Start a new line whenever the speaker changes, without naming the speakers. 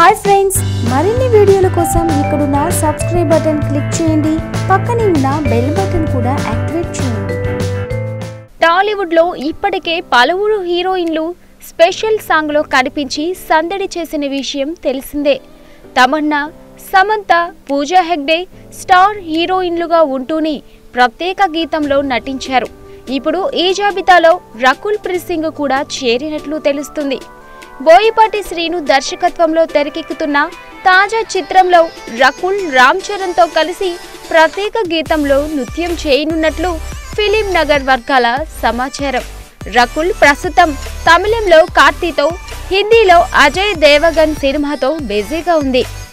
hi friends మరిన్ని వీడియోల కోసం ఇక్కడున్న సబ్స్క్రైబ్ బటన్ క్లిక్ చేయండి పక్కనే ఉన్న బెల్ బటన్ కూడా యాక్టివేట్ చేయండి
టాలీవుడ్లో ఇప్పటికే పలువురు హీరోయిన్లు స్పెషల్ సాంగ్లో కనిపించి సందడి చేసిన విషయం తెలిసిందే తమన్నా సమంత పూజా హెగ్డే స్టార్ హీరోయిన్లుగా ఉంటూనే ప్రత్యేక గీతంలో నటించారు ఇప్పుడు ఈ జాబితాలో రకుల్ ప్రీత్ సింగ్ కూడా చేరినట్లు తెలుస్తుంది బోయిపాటి శ్రీను దర్శకత్వంలో తెరకెక్కుతున్న తాజా చిత్రంలో రకుల్ రామ్ చరణ్తో కలిసి ప్రత్యేక గీతంలో నృత్యం చేయనున్నట్లు ఫిలిం నగర్ వర్గాల సమాచారం రకుల్ ప్రస్తుతం తమిళంలో కార్తీతో హిందీలో అజయ్ దేవగన్ సినిమాతో బిజీగా ఉంది